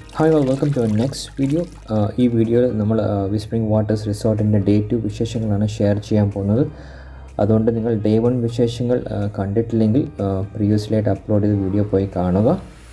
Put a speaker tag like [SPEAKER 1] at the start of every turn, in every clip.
[SPEAKER 1] hi all welcome to next video ഈ വീഡിയോയിൽ നമ്മൾ വിസ്പ്രിംഗ് വാട്ടേഴ്സ് റിസോർട്ടിൻ്റെ ഡേ ടു വിശേഷങ്ങളാണ് ഷെയർ ചെയ്യാൻ പോകുന്നത് അതുകൊണ്ട് നിങ്ങൾ ഡേ വൺ വിശേഷങ്ങൾ ആ, കണ്ടിട്ടില്ലെങ്കിൽ പ്രീവിയസ്ലി ആയിട്ട് അപ്ലോഡ് ചെയ്ത വീഡിയോ പോയി കാണുക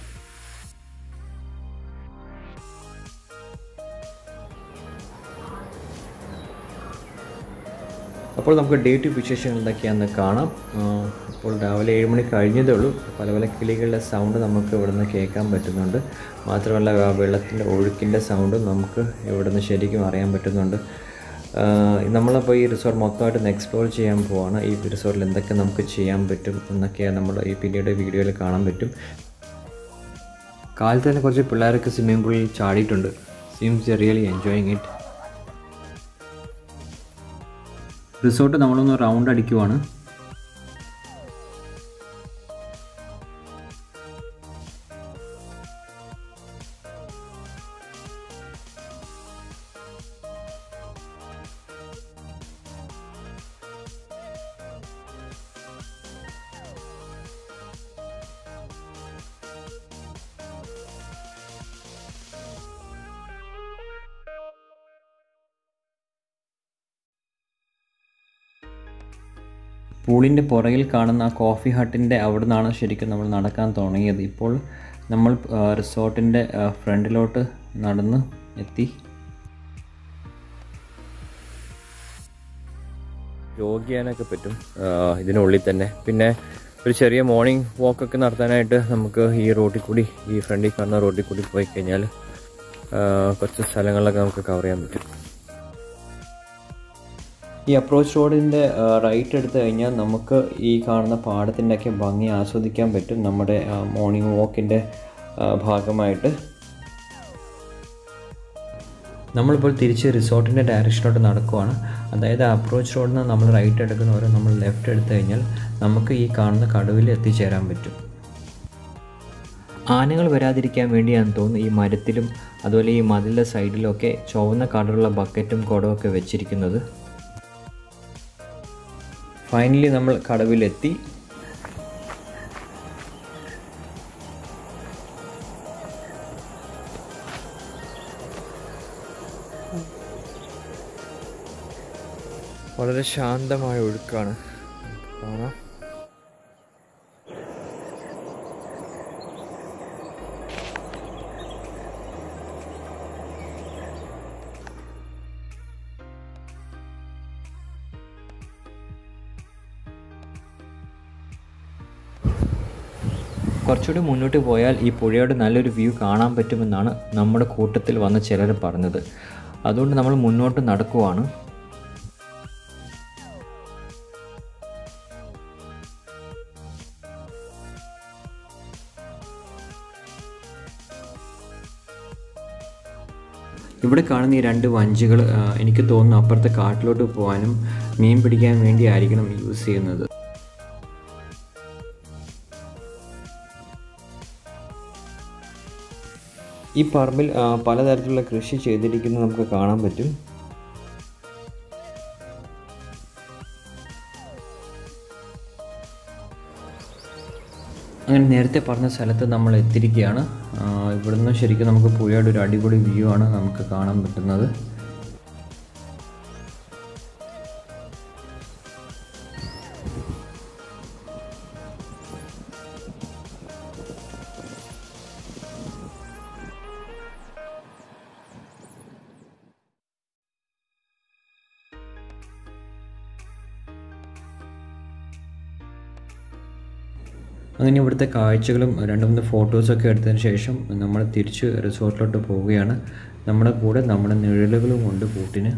[SPEAKER 1] അപ്പോൾ നമുക്ക് ഡേ ടു വിശേഷങ്ങൾ എന്തൊക്കെയാണെന്ന് കാണാം ആ, ഇപ്പോൾ രാവിലെ ഏഴ് മണി കഴിഞ്ഞതേ ഉള്ളൂ പല പല കിളികളുടെ സൗണ്ട് നമുക്ക് ഇവിടെ നിന്ന് കേൾക്കാൻ പറ്റുന്നുണ്ട് മാത്രമല്ല ആ വെള്ളത്തിൻ്റെ ഒഴുക്കിൻ്റെ സൗണ്ടും നമുക്ക് ഇവിടെ നിന്ന് ശരിക്കും അറിയാൻ പറ്റുന്നുണ്ട് ആ, നമ്മളപ്പോൾ ഈ റിസോർട്ട് മൊത്തമായിട്ട് ഒന്ന് എക്സ്പ്ലോർ ചെയ്യാൻ പോവാണ് ഈ റിസോർട്ടിൽ എന്തൊക്കെ നമുക്ക് ചെയ്യാൻ പറ്റും എന്നൊക്കെയാണ് നമ്മൾ ഈ പിന്നീട് വീഡിയോയിൽ കാണാൻ പറ്റും കാലത്ത് തന്നെ കുറച്ച് പിള്ളേരൊക്കെ സ്വിമ്മിംഗ് പൂളിൽ ചാടിയിട്ടുണ്ട് seems really enjoying it resort നമ്മളൊന്ന് റൗണ്ട് അടിക്കുവാണ് പൂളിൻ്റെ പുറകിൽ കാണുന്ന ആ കോഫി ഹട്ടിൻ്റെ അവിടെ നിന്നാണ് ശരിക്കും നമ്മൾ നടക്കാൻ തുടങ്ങിയത് ഇപ്പോൾ നമ്മൾ ആ, റിസോർട്ടിൻ്റെ ആ, ഫ്രണ്ടിലോട്ട് നടന്ന് എത്തി ജോഗ് ചെയ്യാനൊക്കെ പറ്റും ആ, ഇതിനുള്ളിൽ തന്നെ പിന്നെ ഒരു ചെറിയ മോർണിംഗ് വാക്കൊക്കെ നടത്താനായിട്ട് നമുക്ക് ഈ റോഡിൽ കൂടി ഈ ഫ്രണ്ടിൽ കാണുന്ന റോഡിൽ കൂടി പോയി കഴിഞ്ഞാൽ ആ, കുറച്ച് സ്ഥലങ്ങളിലൊക്കെ നമുക്ക് കവർ ചെയ്യാൻ പറ്റും ഈ അപ്രോച്ച് റോഡിൻ്റെ റൈറ്റ് എടുത്തു കഴിഞ്ഞാൽ നമുക്ക് ഈ കാണുന്ന പാടത്തിൻ്റെയൊക്കെ ഭംഗി ആസ്വദിക്കാൻ പറ്റും നമ്മുടെ മോർണിംഗ് വാക്കിൻ്റെ ഭാഗമായിട്ട് നമ്മളിപ്പോൾ തിരിച്ച് റിസോർട്ടിൻ്റെ ഡയറക്ഷനിലോട്ട് നടക്കുവാണ് അതായത് അപ്രോച്ച് റോഡിൽ നിന്ന് നമ്മൾ റൈറ്റ് എടുക്കുന്നവരെ നമ്മൾ ലെഫ്റ്റ് എടുത്തു കഴിഞ്ഞാൽ നമുക്ക് ഈ കാണുന്ന കടുവിൽ എത്തിച്ചേരാൻ പറ്റും ആനകൾ വരാതിരിക്കാൻ വേണ്ടിയാണെന്ന് തോന്നുന്നു ഈ മരത്തിലും അതുപോലെ ഈ മതിലിൻ്റെ സൈഡിലൊക്കെ ചുവന്ന കളറുള്ള ബക്കറ്റും കുടമൊക്കെ വെച്ചിരിക്കുന്നത് ഫൈനലി നമ്മൾ കടവിലെത്തി വളരെ ശാന്തമായ ഒഴുക്കാണ് കാണാം കുറച്ചുകൂടി മുന്നോട്ട് പോയാൽ ഈ പുഴയുടെ നല്ലൊരു വ്യൂ കാണാൻ പറ്റുമെന്നാണ് നമ്മുടെ കൂട്ടത്തിൽ വന്ന ചിലർ പറഞ്ഞത് അതുകൊണ്ട് നമ്മൾ മുന്നോട്ട് നടക്കുവാണ് ഇവിടെ കാണുന്ന ഈ രണ്ട് വഞ്ചികൾ ആ, എനിക്ക് തോന്നുന്നു അപ്പുറത്തെ കാട്ടിലോട്ട് പോകാനും മീൻ പിടിക്കാൻ വേണ്ടി ആയിരിക്കണം യൂസ് ചെയ്യുന്നത് ഈ പറമ്പിൽ ആ, പലതരത്തിലുള്ള കൃഷി ചെയ്തിരിക്കുന്നത് നമുക്ക് കാണാൻ പറ്റും അങ്ങനെ നേരത്തെ പറഞ്ഞ സ്ഥലത്ത് നമ്മൾ എത്തിയിരിക്കുകയാണ് ആ, ഇവിടുന്ന് ശരിക്കും നമുക്ക് പുഴയുടെ ഒരു അടിപൊളി വ്യൂ ആണ് നമുക്ക് കാണാൻ പറ്റുന്നത് അങ്ങനെ ഇവിടുത്തെ കാഴ്ചകളും രണ്ട് മൂന്ന് ഫോട്ടോസൊക്കെ എടുത്തതിന് ശേഷം നമ്മൾ തിരിച്ച് റിസോർട്ടിലോട്ട് പോവുകയാണ് നമ്മുടെ കൂടെ നമ്മുടെ നിഴലുകളും ഉണ്ട് കൂട്ടിന്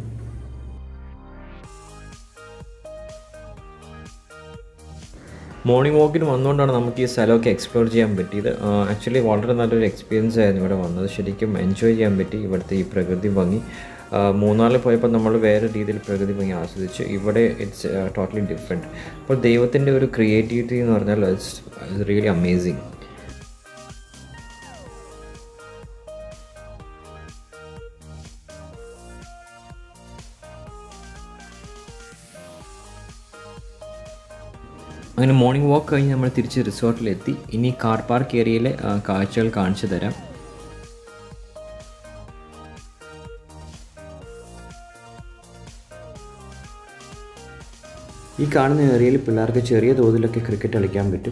[SPEAKER 1] മോർണിംഗ് വാക്കിന് വന്നുകൊണ്ടാണ് നമുക്ക് ഈ സ്ഥലമൊക്കെ എക്സ്പ്ലോർ ചെയ്യാൻ പറ്റിയത് ആക്ച്വലി വളരെ നല്ലൊരു എക്സ്പീരിയൻസ് ആയിരുന്നു ഇവിടെ വന്നത് ശരിക്കും എൻജോയ് ചെയ്യാൻ പറ്റി ഇവിടുത്തെ ഈ പ്രകൃതി ഭംഗി ആ, മൂന്നാറിൽ പോയപ്പോൾ നമ്മൾ വേറെ രീതിയിൽ പ്രകൃതി ഭംഗി ആസ്വദിച്ചു ഇവിടെ ഇറ്റ്സ് ടോട്ടലി ഡിഫറെൻറ്റ് അപ്പോൾ ദൈവത്തിൻ്റെ ഒരു ക്രിയേറ്റിവിറ്റി എന്ന് പറഞ്ഞാൽ ഇറ്റ്സ് റിയലി അമേസിങ് അങ്ങനെ മോർണിംഗ് വാക്ക് കഴിഞ്ഞ് നമ്മൾ തിരിച്ച് റിസോർട്ടിലെത്തി ഇനി കാർ പാർക്ക് ഏരിയയിലെ ആ, കാഴ്ചകൾ കാണിച്ചു തരാം ഈ കാണുന്ന ഏരിയയിൽ പിള്ളേർക്ക് ചെറിയ തോതിലൊക്കെ ക്രിക്കറ്റ് കളിക്കാൻ പറ്റും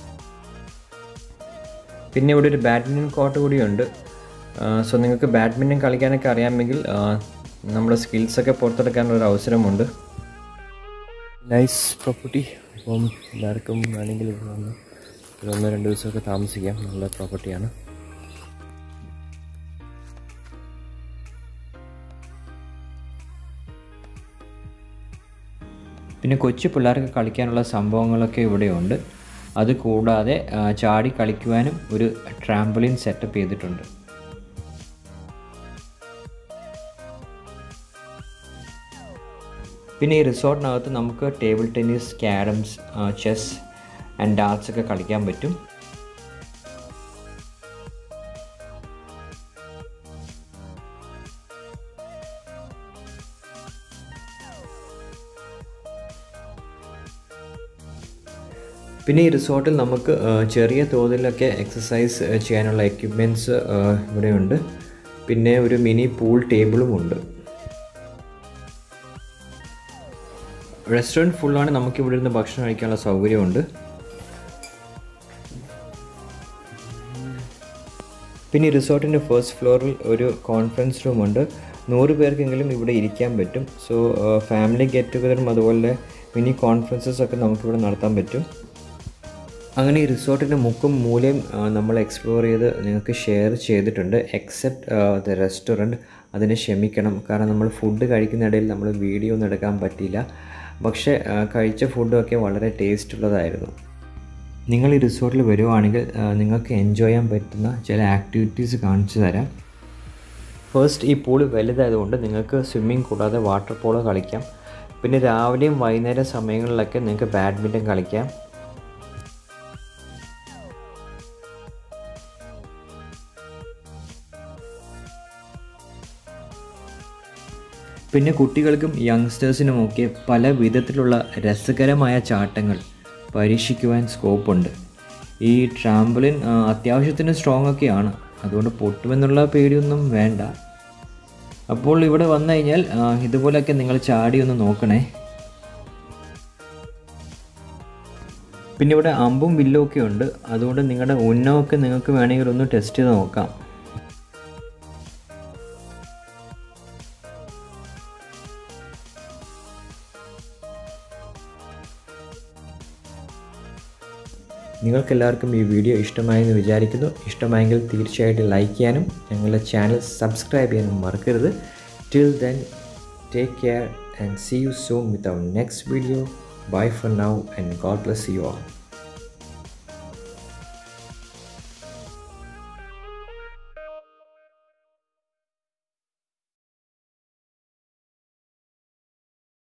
[SPEAKER 1] പിന്നെ ഇവിടെ ഒരു ബാഡ്മിൻ്റൺ കോർട്ട് കൂടിയുണ്ട് സോ നിങ്ങൾക്ക് ബാഡ്മിൻ്റൺ കളിക്കാനൊക്കെ അറിയാമെങ്കിൽ ആ, നമ്മുടെ സ്കിൽസൊക്കെ പുറത്തെടുക്കാനുള്ള ഒരു അവസരമുണ്ട് നൈസ് പ്രോപ്പർട്ടി അപ്പം എല്ലാവർക്കും വേണമെങ്കിൽ ഇവിടെ വന്ന് ഒരു ഒന്ന് രണ്ട് ദിവസമൊക്കെ താമസിക്കാം നല്ല പ്രോപ്പർട്ടിയാണ് പിന്നെ കൊച്ചു പിള്ളേർക്ക് കളിക്കാനുള്ള സംഭവങ്ങളൊക്കെ ഇവിടെയുണ്ട് അത് കൂടാതെ ആ, ചാടി കളിക്കുവാനും ഒരു ട്രാമ്പലിൻ സെറ്റപ്പ് ചെയ്തിട്ടുണ്ട് പിന്നെ ഈ റിസോർട്ടിനകത്ത് നമുക്ക് table tennis carroms chess and darts ഒക്കെ കളിക്കാൻ പറ്റും പിന്നെ ഈ റിസോർട്ടിൽ നമുക്ക് ആ, ചെറിയ തോതിലൊക്കെ എക്സസൈസ് ആ, ചെയ്യാനുള്ള എക്യുപ്മെൻറ്റ്സ് ഇവിടെയുണ്ട് പിന്നെ ഒരു മിനി പൂൾ ടേബിളും ഉണ്ട് റെസ്റ്റോറൻറ്റ് ഫുള്ളാണ് നമുക്ക് ഇവിടെ ഇരുന്ന് ഭക്ഷണം കഴിക്കാനുള്ള സൗകര്യമുണ്ട് പിന്നെ ഈ റിസോർട്ടിൻ്റെ ഫസ്റ്റ് ഫ്ലോറിൽ ഒരു കോൺഫറൻസ് റൂമുണ്ട് നൂറ് പേർക്കെങ്കിലും ഇവിടെ ഇരിക്കാൻ പറ്റും സോ ഫാമിലി ഗെറ്റ് ടുഗദറും അതുപോലെ മിനി കോൺഫറൻസസ് ഒക്കെ നമുക്കിവിടെ നടത്താൻ പറ്റും അങ്ങനെ ഈ റിസോർട്ടിൻ്റെ മുക്കും മൂലയും ആ, നമ്മൾ എക്സ്പ്ലോർ ചെയ്ത് നിങ്ങൾക്ക് ഷെയർ ചെയ്തിട്ടുണ്ട് എക്സെപ്റ്റ് ദ റെസ്റ്റോറൻറ്റ് അതിനെ ക്ഷമിക്കണം കാരണം നമ്മൾ ഫുഡ് കഴിക്കുന്നിടയിൽ നമ്മൾ വീഡിയോ ഒന്നും എടുക്കാൻ പറ്റിയില്ല പക്ഷേ ആ, കഴിച്ച ഫുഡൊക്കെ വളരെ ടേസ്റ്റ് ഉള്ളതായിരുന്നു നിങ്ങൾ ഈ റിസോർട്ടിൽ വരുവാണെങ്കിൽ ആ, നിങ്ങൾക്ക് എൻജോയ് ചെയ്യാൻ പറ്റുന്ന ചില ആക്ടിവിറ്റീസ് കാണിച്ചു തരാം ഫസ്റ്റ് ഈ പൂൾ വലുതായതുകൊണ്ട് നിങ്ങൾക്ക് സ്വിമ്മിങ് കൂടാതെ വാട്ടർ പോളോ കളിക്കാം പിന്നെ രാവിലെയും വൈകുന്നേരം സമയങ്ങളിലൊക്കെ നിങ്ങൾക്ക് ബാഡ്മിൻ്റൺ കളിക്കാം പിന്നെ കുട്ടികൾക്കും യങ്സ്റ്റേഴ്സിനുമൊക്കെ പല വിധത്തിലുള്ള രസകരമായ ചാട്ടങ്ങൾ പരീക്ഷിക്കുവാൻ സ്കോപ്പുണ്ട് ഈ ട്രാമ്പലിൻ ആ, അത്യാവശ്യത്തിന് സ്ട്രോങ് ഒക്കെയാണ് അതുകൊണ്ട് പൊട്ടുമെന്നുള്ള പേടിയൊന്നും വേണ്ട അപ്പോൾ ഇവിടെ വന്നു കഴിഞ്ഞാൽ ആ, ഇതുപോലെയൊക്കെ നിങ്ങൾ ചാടി ഒന്ന് നോക്കണേ പിന്നെ ഇവിടെ അമ്പും വില്ലും ഒക്കെ ഉണ്ട് അതുകൊണ്ട് നിങ്ങളുടെ ഉന്നമൊക്കെ നിങ്ങൾക്ക് വേണമെങ്കിൽ ഒന്ന് ടെസ്റ്റ് ചെയ്ത് നോക്കാം നിങ്ങൾക്കെല്ലാവർക്കും ഈ വീഡിയോ ഇഷ്ടമായെന്ന് വിചാരിക്കുന്നു ഇഷ്ടമായെങ്കിൽ തീർച്ചയായിട്ടും ലൈക്ക് ചെയ്യാനും ഞങ്ങളുടെ ചാനൽ സബ്സ്ക്രൈബ് ചെയ്യാനും മറക്കരുത് till then take care and see you soon with our next video bye for now and God bless you all